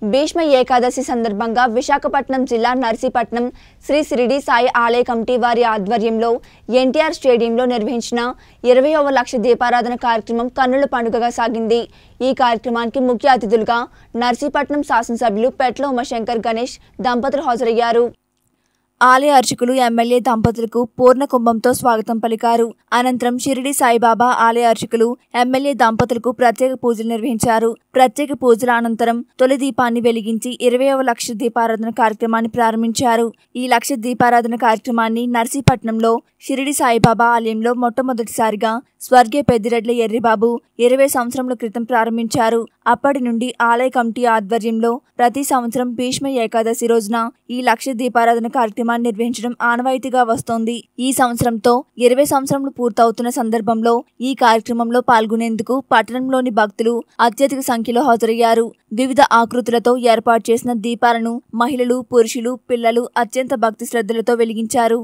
భీష్మ ఏకాదశి సందర్భంగా విశాఖపట్నం జిల్లా నర్సీపట్నం శ్రీ సిరిడి సాయి ఆలయ కమిటీ వారి ఆధ్వర్యంలో ఎన్టీఆర్ స్టేడియంలో నిర్వహించిన ఇరవయవ లక్ష దీపారాధన కార్యక్రమం కన్నుల పండుగగా సాగింది ఈ కార్యక్రమానికి ముఖ్య అతిథులుగా నర్సీపట్నం శాసనసభ్యులు పెట్ల ఉమాశంకర్ గణేష్ దంపతులు హాజరయ్యారు ఆలయ అర్చకులు ఎమ్మెల్యే దంపతులకు పూర్ణ కుంభంతో స్వాగతం పలికారు అనంతరం షిరిడి సాయిబాబా ఆలయ అర్చకులు ఎమ్మెల్యే దంపతులకు ప్రత్యేక పూజలు నిర్వహించారు ప్రత్యేక పూజల అనంతరం తొలి దీపాన్ని వెలిగించి ఇరవైవ లక్ష దీపారాధన కార్యక్రమాన్ని ప్రారంభించారు ఈ లక్ష దీపారాధన కార్యక్రమాన్ని నర్సీపట్నంలో షిరిడి సాయిబాబా ఆలయంలో మొట్టమొదటిసారిగా స్వర్గీయ పెద్దిరెడ్ల ఎర్రిబాబు ఇరవై సంవత్సరముల క్రితం ప్రారంభించారు అప్పటి నుండి ఆలయ కమిటీ ఆధ్వర్యంలో ప్రతి సంవత్సరం భీష్మ ఏకాదశి రోజున ఈ లక్ష దీపారాధన కార్యక్రమాన్ని నిర్వహించడం ఆనవాయితీగా వస్తోంది ఈ సంవత్సరంతో ఇరవై సంవత్సరములు పూర్తవుతున్న సందర్భంలో ఈ కార్యక్రమంలో పాల్గొనేందుకు పట్టణంలోని భక్తులు అత్యధిక సంఖ్యలో హాజరయ్యారు వివిధ ఆకృతులతో ఏర్పాటు చేసిన దీపాలను మహిళలు పురుషులు పిల్లలు అత్యంత భక్తి శ్రద్ధలతో వెలిగించారు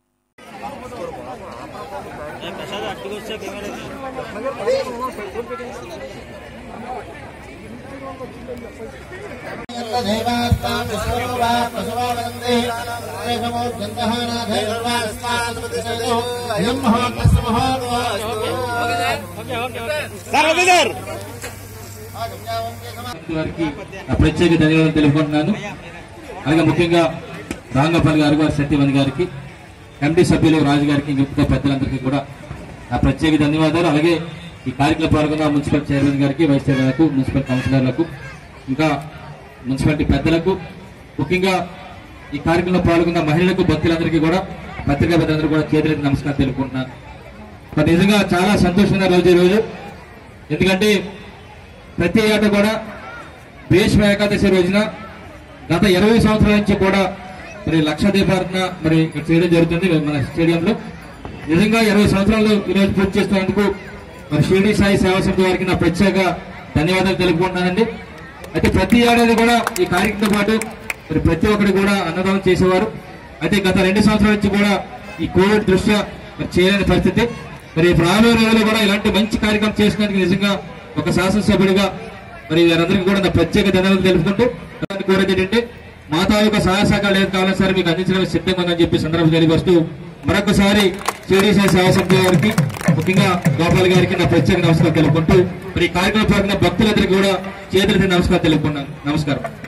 వారికి నా ప్రత్యేక ధన్యవాదాలు తెలుపుకుంటున్నాను అలాగే ముఖ్యంగా రాంగోపాల్ గారు గారు సత్యవన్ గారికి ఎండి సభ్యులు రాజు గారికి మిగతా పెద్దలందరికీ కూడా నా ప్రత్యేక ధన్యవాదాలు అలాగే ఈ కార్యక్రమం పాల్గొన్న మున్సిపల్ చైర్మన్ గారికి వైస్ చైర్మన్లకు మున్సిపల్ కౌన్సిలర్లకు ఇంకా మున్సిపాలిటీ పెద్దలకు ముఖ్యంగా ఈ కార్యక్రమంలో పాల్గొన్న మహిళలకు భక్తులందరికీ కూడా పత్రికా పెద్దలందరూ కూడా చేతులకి నమస్కారం తెలుపుకుంటున్నాను మరి నిజంగా చాలా సంతోషమైన రోజు ఈ రోజు ఎందుకంటే ప్రతి ఏటా కూడా భీష్మ ఏకాదశి రోజున గత ఇరవై సంవత్సరాల నుంచి కూడా మరి లక్ష దీపారాధన మరి ఇక్కడ చేయడం జరుగుతుంది మన స్టేడియంలో నిజంగా ఇరవై సంవత్సరాలు ఈరోజు పూర్తి చేస్తున్నందుకు మరి షిరిడి సాయి సేవా సమితి వారికి నా ప్రత్యేక ధన్యవాదాలు తెలుపుకుంటున్నానండి అయితే ప్రతి ఏడాది కూడా ఈ కార్యక్రమంతో పాటు మరి ప్రతి ఒక్కరు కూడా అన్నదానం చేసేవారు అయితే గత రెండు సంవత్సరాల నుంచి కూడా ఈ కోవిడ్ దృష్ట్యా మరి చేయలేని పరిస్థితి మరి రాబోయే రోజుల్లో కూడా ఇలాంటి మంచి కార్యక్రమం చేసినందుకు నిజంగా ఒక శాసనసభ్యుడిగా మరి వారందరికీ కూడా నా ప్రత్యేక ధన్యవాదాలు తెలుపుకుంటూ దాన్ని కోరేది ఏంటంటే మాతా యొక్క సహాయ సహకారాలు ఏది కావాలని సరే మీకు అందించడానికి సిద్ధంగా ఉందని చెప్పి సందర్భం తెలియవస్తూ మరొకసారి సిడిసి సేవా సమితి గారికి ముఖ్యంగా గోపాల్ గారికి నా ప్రత్యేక నమస్కారం తెలుపుకుంటూ మరి ఈ కార్యక్రమం పాల్గొన్న భక్తులందరికీ కూడా చేతులకి నమస్కారం తెలుపుకున్నాను నమస్కారం